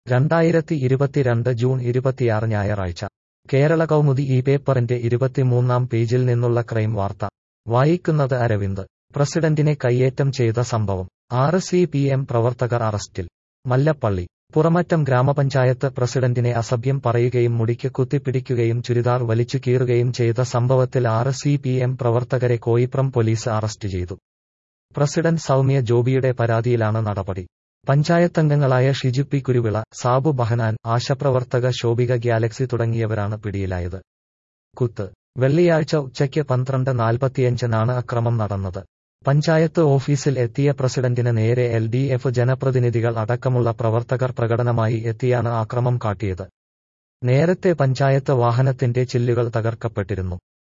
രണ്ടായിരത്തി ഇരുപത്തിരണ്ട് ജൂൺ ഇരുപത്തിയാറ് ഞായറാഴ്ച കേരള കൗമുദി ഈ പേപ്പറിന്റെ ഇരുപത്തിമൂന്നാം പേജിൽ നിന്നുള്ള ക്രൈം വാർത്ത വായിക്കുന്നത് അരവിന്ദ് പ്രസിഡന്റിനെ കയ്യേറ്റം ചെയ്ത സംഭവം ആറ് സി പി എം പ്രവർത്തകർ അറസ്റ്റിൽ മല്ലപ്പള്ളി പുറമറ്റം ഗ്രാമപഞ്ചായത്ത് പ്രസിഡന്റിനെ അസഭ്യം പറയുകയും മുടിക്ക് കുത്തിപ്പിടിക്കുകയും ചുരിദാർ വലിച്ചു കീറുകയും ചെയ്ത സംഭവത്തിൽ ആറ് സി പി എം പ്രവർത്തകരെ കോയിപ്രം പോലീസ് അറസ്റ്റ് ചെയ്തു പ്രസിഡന്റ് സൗമ്യ ജോബിയുടെ പരാതിയിലാണ് നടപടി പഞ്ചായത്തംഗങ്ങളായ ഷിജു പി കുരുവിള സാബു ബഹനാൻ ആശാപ്രവർത്തക ശോഭിക ഗ്യാലക്സി തുടങ്ങിയവരാണ് പിടിയിലായത് കുത്ത് വെള്ളിയാഴ്ച ഉച്ചയ്ക്ക് പന്ത്രണ്ട് നാൽപ്പത്തിയഞ്ചിനാണ് അക്രമം നടന്നത് പഞ്ചായത്ത് ഓഫീസിൽ എത്തിയ പ്രസിഡന്റിന് നേരെ എൽ ഡി എഫ് ജനപ്രതിനിധികൾ അടക്കമുള്ള പ്രവർത്തകർ പ്രകടനമായി എത്തിയാണ് ആക്രമം കാട്ടിയത് നേരത്തെ പഞ്ചായത്ത് വാഹനത്തിന്റെ ചില്ലുകൾ തകർക്കപ്പെട്ടിരുന്നു